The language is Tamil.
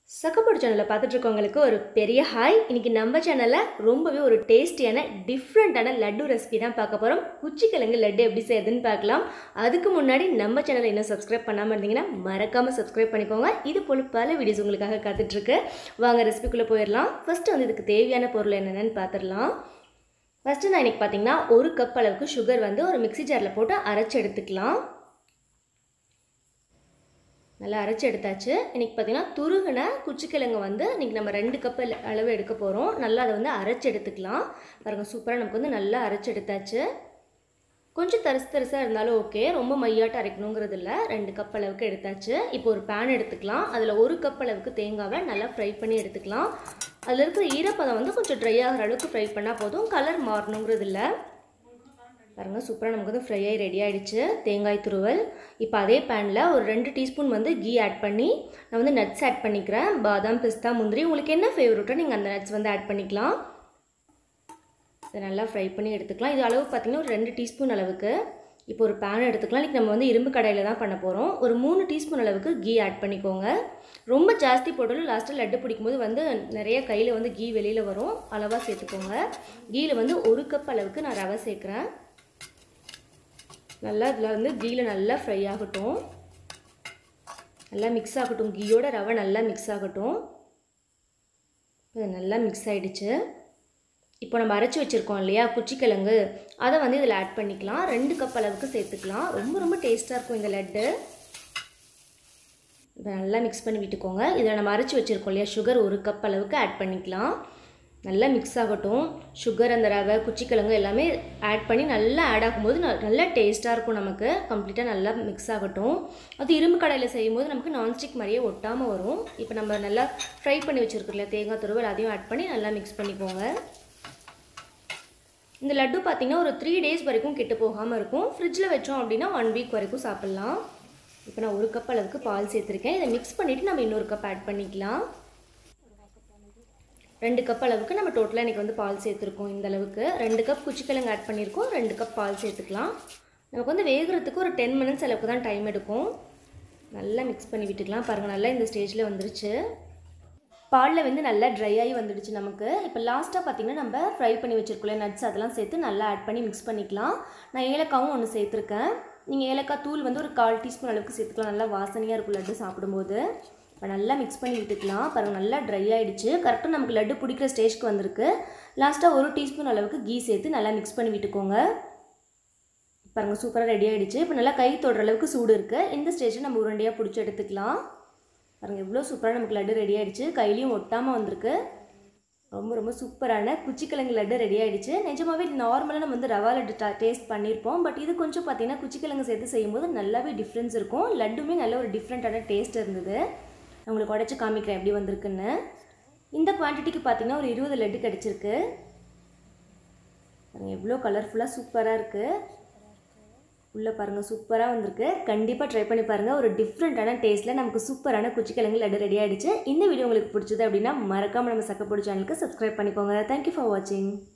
சக்கப்போடு சேனலில் பார்த்துட்டு இருக்கவங்களுக்கு ஒரு பெரிய ஹாய் இன்னைக்கு நம்ம சேனலில் ரொம்பவே ஒரு டேஸ்டியான டிஃப்ரெண்ட்டான லட்டு ரெசிபி தான் பார்க்க போகிறோம் குச்சிக்கிழங்கு லட்டு எப்படி செய்யறதுன்னு பார்க்கலாம் அதுக்கு முன்னாடி நம்ம சேனலை இன்னும் சப்ஸ்கிரைப் பண்ணாமல் இருந்தீங்கன்னா மறக்காமல் சப்ஸ்கிரைப் பண்ணிக்கோங்க இது போல் பல வீடியோஸ் உங்களுக்காக காத்துட்ருக்கு வாங்க ரெசிபிக்குள்ளே போயிடலாம் ஃபஸ்ட்டு வந்து இதுக்கு தேவையான பொருள் என்னென்னு பார்த்துடலாம் ஃபஸ்ட்டு நான் இன்றைக்கி பார்த்தீங்கன்னா ஒரு கப் அளவுக்கு சுகர் வந்து ஒரு மிக்ஸி ஜாரில் போட்டு அரைச்சி எடுத்துக்கலாம் நல்லா அரைச்சி எடுத்தாச்சு இன்றைக்கி பார்த்தீங்கன்னா துருகின குச்சிக்கிழங்கு வந்து இன்றைக்கி நம்ம ரெண்டு கப் அளவு எடுக்க போகிறோம் நல்லா அதை வந்து அரைச்சி எடுத்துக்கலாம் பாருங்கள் சூப்பராக நமக்கு வந்து நல்லா அரைச்சி எடுத்தாச்சு கொஞ்சம் தரிசு தரிசாக இருந்தாலும் ஓகே ரொம்ப மையாட்டு அரைக்கணுங்கிறது இல்லை ரெண்டு கப் அளவுக்கு எடுத்தாச்சு இப்போ ஒரு பேன் எடுத்துக்கலாம் அதில் ஒரு கப் அளவுக்கு தேங்காவை நல்லா ஃப்ரை பண்ணி எடுத்துக்கலாம் அதில் இருக்கிற ஈரப்பதம் வந்து கொஞ்சம் ட்ரை ஆகிற அளவுக்கு ஃப்ரை பண்ணால் போதும் கலர் மாறணுங்கிறது இல்லை பாருங்கள் சூப்பராக நமக்கு வந்து ஃப்ரை ஆகி ரெடி ஆகிடுச்சு தேங்காய் துருவல் இப்போ அதே பேனில் ஒரு ரெண்டு டீஸ்பூன் வந்து கீ ஆட் பண்ணி நான் வந்து நட்ஸ் ஆட் பண்ணிக்கிறேன் பாதாம் பிஸ்தா முந்திரி உங்களுக்கு என்ன ஃபேவரட்டோ நீங்கள் அந்த நட்ஸ் வந்து ஆட் பண்ணிக்கலாம் இதை நல்லா ஃப்ரை பண்ணி எடுத்துக்கலாம் இது அளவு பார்த்திங்கன்னா ஒரு ரெண்டு டீஸ்பூன் அளவுக்கு இப்போ ஒரு பேன் எடுத்துக்கலாம் இன்றைக்கி நம்ம வந்து இரும்பு கடையில் தான் பண்ண போகிறோம் ஒரு மூணு டீஸ்பூன் அளவுக்கு கீ ஆட் பண்ணிக்கோங்க ரொம்ப ஜாஸ்தி போட்டாலும் லாஸ்ட்டில் லட்டு பிடிக்கும்போது வந்து நிறைய கையில் வந்து கீ வெளியில் வரும் அளவாக சேர்த்துக்கோங்க கீயில் வந்து ஒரு கப் அளவுக்கு நான் ரவை சேர்க்குறேன் நல்லா இதில் வந்து கீயில் நல்லா ஃப்ரை ஆகட்டும் நல்லா மிக்ஸ் ஆகட்டும் கீயோட ரவை நல்லா மிக்ஸ் ஆகட்டும் இது நல்லா மிக்ஸ் ஆகிடுச்சு இப்போ நம்ம அரைச்சி வச்சுருக்கோம் இல்லையா குச்சிக்கிழங்கு அதை வந்து இதில் ஆட் பண்ணிக்கலாம் ரெண்டு கப் அளவுக்கு சேர்த்துக்கலாம் ரொம்ப ரொம்ப டேஸ்ட்டாக இருக்கும் இந்த லட்டு இதை நல்லா மிக்ஸ் பண்ணி விட்டுக்கோங்க இதில் நம்ம அரைச்சி வச்சுருக்கோம் இல்லையா சுகர் ஒரு கப் அளவுக்கு ஆட் பண்ணிக்கலாம் நல்லா மிக்ஸ் ஆகட்டும் சுகர் அந்த ரவை குச்சிக்கிழங்கு எல்லாமே ஆட் பண்ணி நல்லா ஆட் ஆகும்போது நல்லா டேஸ்ட்டாக இருக்கும் நமக்கு கம்ப்ளீட்டாக நல்லா மிக்ஸ் ஆகட்டும் அது இரும்பு கடையில் செய்யும்போது நமக்கு நான்ஸ்டிக் மாதிரியே ஒட்டாமல் வரும் இப்போ நம்ம நல்லா ஃப்ரை பண்ணி வச்சுருக்கோம்ல தேங்காய் துருவல் அதையும் ஆட் பண்ணி நல்லா மிக்ஸ் பண்ணிக்கோங்க இந்த லட்டு பார்த்திங்கன்னா ஒரு த்ரீ டேஸ் வரைக்கும் கெட்டு போகாமல் இருக்கும் ஃப்ரிட்ஜில் வச்சோம் அப்படின்னா ஒன் வீக் வரைக்கும் சாப்பிட்லாம் இப்போ நான் ஒரு கப் அளவுக்கு பால் சேர்த்துருக்கேன் இதை மிக்ஸ் பண்ணிவிட்டு நம்ம இன்னொரு கப் ஆட் பண்ணிக்கலாம் ரெண்டு கப் அளவுக்கு நம்ம டோட்டலாக இன்றைக்கி வந்து பால் சேர்த்துருக்கோம் இந்த அளவுக்கு ரெண்டு கப் குச்சிக்கிழங்கு ஆட் பண்ணியிருக்கோம் ரெண்டு கப் பால் சேர்த்துக்கலாம் நமக்கு வந்து வேகிறதுக்கு ஒரு டென் மினிட்ஸ் அளவுக்கு தான் டைம் எடுக்கும் நல்லா மிக்ஸ் பண்ணி விட்டுக்கலாம் பாருங்கள் நல்லா இந்த ஸ்டேஜில் வந்துருச்சு பாலில் வந்து நல்லா ட்ரை ஆகி வந்துடுச்சு நமக்கு இப்போ லாஸ்ட்டாக பார்த்திங்கன்னா நம்ம ஃப்ரை பண்ணி வச்சுருக்கோம் நட்ஸ் அதெல்லாம் சேர்த்து நல்லா ஆட் பண்ணி மிக்ஸ் பண்ணிக்கலாம் நான் ஏலக்காவும் ஒன்று சேர்த்துருக்கேன் நீங்கள் ஏலக்காய் தூள் வந்து ஒரு கால் டீஸ்பூன் அளவுக்கு சேர்த்துக்கலாம் நல்லா வாசனையாக இருக்கும் லட்டு சாப்பிடும்போது இப்போ நல்லா மிக்ஸ் பண்ணி விட்டுக்கலாம் பாருங்கள் நல்லா ட்ரை ஆகிடுச்சு கரெக்டாக நமக்கு லட்டு பிடிக்கிற ஸ்டேஜ்க்கு வந்திருக்கு லாஸ்ட்டாக ஒரு டீஸ்பூன் அளவுக்கு கீ சேர்த்து நல்லா மிக்ஸ் பண்ணி விட்டுக்கோங்க பாருங்கள் சூப்பராக ரெடி ஆகிடுச்சு இப்போ நல்லா கை தொடுற அளவுக்கு சூடு இருக்குது இந்த ஸ்டேஜில் நம்ம உருண்டையாக பிடிச்சி எடுத்துக்கலாம் பாருங்கள் எவ்வளோ சூப்பராக நமக்கு லட்டு ரெடி ஆகிடுச்சு கையிலையும் ஒட்டாமல் வந்திருக்கு ரொம்ப ரொம்ப சூப்பரான குச்சிக்கிழங்கு லட்டு ரெடி ஆகிடுச்சு நிஜமாகவே நார்மலாக நம்ம வந்து ரவா லட்டு டேஸ்ட் பண்ணியிருப்போம் பட் இது கொஞ்சம் பார்த்தீங்கன்னா குச்சிக்கிழங்கு சேர்த்து செய்யும்போது நல்லாவே டிஃப்ரென்ஸ் இருக்கும் லட்டுமே நல்ல ஒரு டிஃப்ரெண்ட்டான டேஸ்ட் இருந்தது உங்களுக்கு உடச்சி காமிக்கிறேன் எப்படி வந்திருக்குன்னு இந்த குவான்டிட்டிக்கு பார்த்தீங்கன்னா ஒரு இருபது லட்டு கிடச்சிருக்கு எவ்வளோ கலர்ஃபுல்லாக சூப்பராக இருக்குது உள்ளே பாருங்கள் சூப்பராக வந்திருக்கு கண்டிப்பாக ட்ரை பண்ணி பாருங்கள் ஒரு டிஃப்ரெண்ட்டான டேஸ்ட்டில் நமக்கு சூப்பரான குச்சிக்கிழங்கு லட்டு ரெடி ஆகிடுச்சு இந்த வீடியோ உங்களுக்கு பிடிச்சது அப்படின்னா மறக்காமல் நம்ம சக்கப்போடு சேனலுக்கு சப்ஸ்கிரைப் பண்ணிக்கோங்க தேங்க்யூ ஃபார் வாட்சிங்